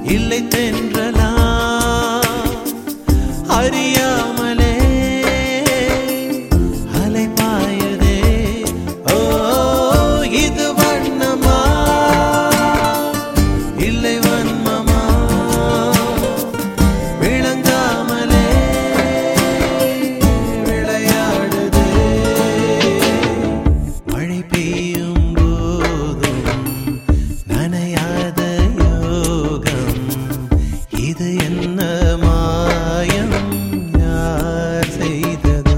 இல்லை தென்றலா அறியாமலே அலை பாயுதே ஓ இது வண்ணமா இல்லை வன்மமா விளங்காமலே விளையாடுதே மழை பெய்யும் போதும் நனையாத யோகம் இது என்ன மாயம் யார் செய்ததோ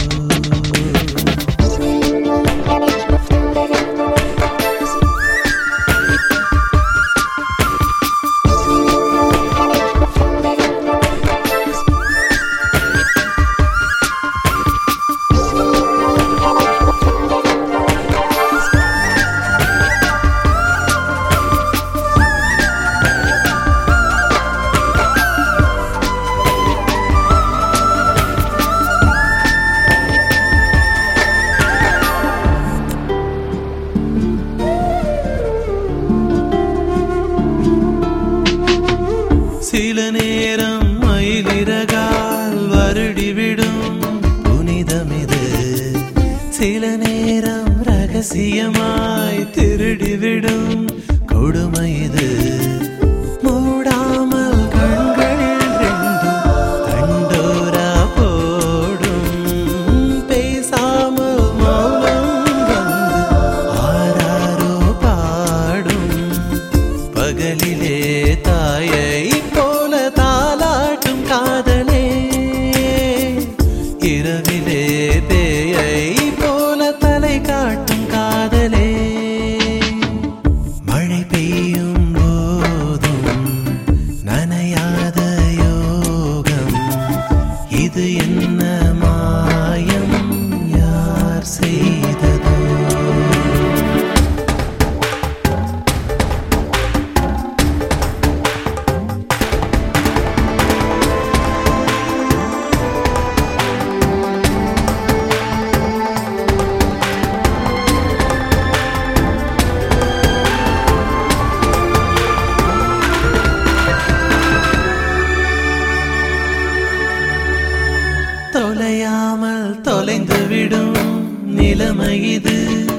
சில நேரம் மயிலிறகால் வருடிவிடும் புனிதமிது சில நேரம் ரகசியமாய் திருடிவிடும் கொடுமை இது மூடாமல் கண்கள் ரெண்டும் தண்டோரா போடும் பேசாமல் மௌனம் வந்து ஆராரோ பாடும் பகலிலே தாயை போல தாலாட்டும் காதலே இரவிலே பேயை போல தலை காட்டும் காதலே மழை பெய்யும் போதும் நனையாத யோகம் இது என்ன மாயம் யார் செய்ததோ தொலையாமல் தொலைந்து விடும் நிலைமை இது